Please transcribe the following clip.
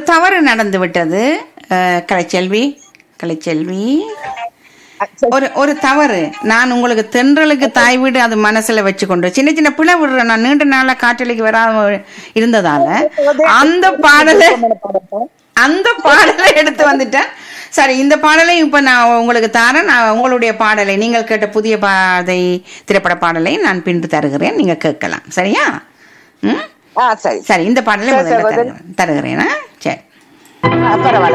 தவறு நடந்து விட்டது அஹ், கலைச்செல்வி கலைச்செல்வி அஹ், சரி. ஒரு ஒரு தவறு நான் உங்களுக்கு தென்றலுக்கு தாய் வீடு அது மனசுல வச்சுக்கொண்டு சின்ன சின்ன பிழை விடுறேன் நான் நீண்ட நாளா காற்றலைக்கு வராம இருந்ததால அந்த பாடலை அந்த பாடலை எடுத்து வந்துட்டேன் சரி இந்த பாடலை இப்ப நான் உங்களுக்கு தரேன் நான் உங்களுடைய பாடலை நீங்கள் கேட்ட புதிய பாதை திரைப்பட பாடலை நான் பின்பு தருகிறேன் நீங்க கேட்கலாம் சரியா ம் ஆ சரி சரி இந்த பாடலை சரி, முதல்ல சகோதரி. தருகிறேன் தருகிறேனா சரி ஆ, பரவாயில்ல